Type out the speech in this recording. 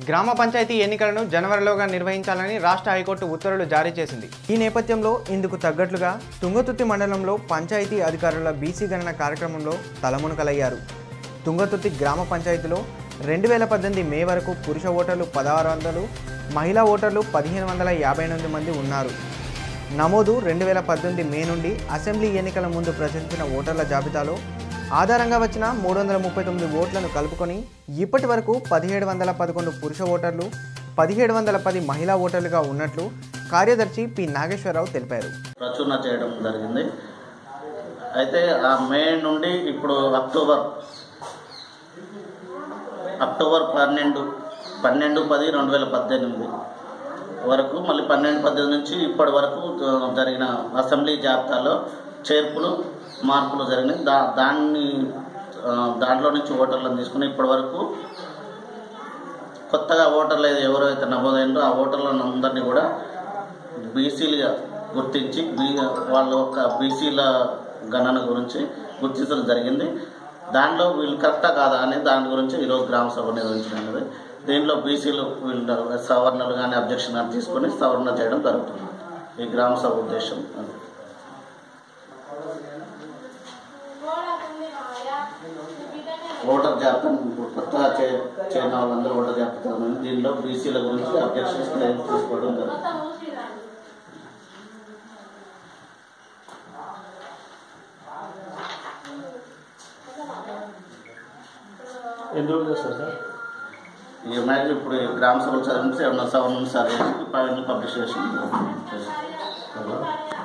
గ్రామ పంచాయతీ ఎన్నికలను జనవరిలోగా నిర్వహించాలని రాష్ట్ర హైకోర్టు ఉత్తర్వులు జారీ చేసింది ఈ నేపథ్యంలో ఇందుకు తగ్గట్లుగా తుంగతుర్తి మండలంలో పంచాయతీ అధికారుల బీసీ గణన కార్యక్రమంలో తలమునకలయ్యారు తుంగతుర్తి గ్రామ పంచాయతీలో రెండు వేల పద్దెనిమిది మే వరకు పురుష ఓటర్లు పదహారు వందలు మహిళా ఓటర్లు పదిహేను వందల యాభై ఎనిమిది మంది ఉన్నారు నమోదు రెండు వేల పద్దెనిమిది మే నుండి అసెంబ్లీ ఎన్నికల ముందు ప్రచురించిన ఓటర్ల జాబితాలో ఆధారంగా వచ్చిన మూడు వందల ముప్పై తొమ్మిది ఓట్లను కలుపుకొని ఇప్పటి వరకు పదిహేడు వందల పదకొండు పురుష ఓటర్లు పదిహేడు వందల పది మహిళా ఓటర్లుగా ఉన్నట్లు కార్యదర్శి పి నాగేశ్వరరావు తెలిపారు ప్రచురణ చేయడం జరిగింది అయితే ఆ మే నుండి ఇప్పుడు అక్టోబర్ అక్టోబర్ పన్నెండు పన్నెండు పది రెండు వేల పద్దెనిమిది వరకు మళ్ళీ పన్నెండు పద్దెనిమిది నుంచి ఇప్పటి వరకు జ- జరిగిన అసెంబ్లీ జాబితాలో చేర్పులు మార్పులు జరిగినాయి దా దాన్ని ఆ, దాంట్లో నుంచి ఓటర్లను తీసుకుని ఇప్పటి వరకు కొత్తగా ఓటర్లు ఏది ఎవరైతే నమోదైందో ఆ ఓటర్లను అందరినీ కూడా బీసీలుగా గుర్తించి బీ వాళ్ళ యొక్క బీసీల గణన గురించి గుర్తించడం జరిగింది దాంట్లో వీళ్ళు కరెక్టా కాదా అని దాని గురించి ఈరోజు గ్రామ సభ నిర్వహించడం దీంట్లో బీసీలు వీళ్ళు సవరణలు కానీ అబ్జెక్షన్ కానీ తీసుకొని సవరణ చేయడం జరుగుతుంది ఈ గ్రామ సభ ఉద్దేశం అది ఓటర్ జాబితా ఇప్పుడు కొత్తగా చే చేయని వాళ్ళందరూ ఓటర్ జాబితా ఉంది. దీనిలో బీసీల గురించి అబ్జెక్షన్స్ తీసుకోవడం జరుగుతుంది ఎన్ని రోజులు చేస్తారు సార్ ఈ మ్యాచ్ ఇప్పుడు ఈ గ్రామ సభలు చదివించి ఏమన్నా సవరణ సార్ చేసి పైన పబ్లిష్ చేసి అవునా?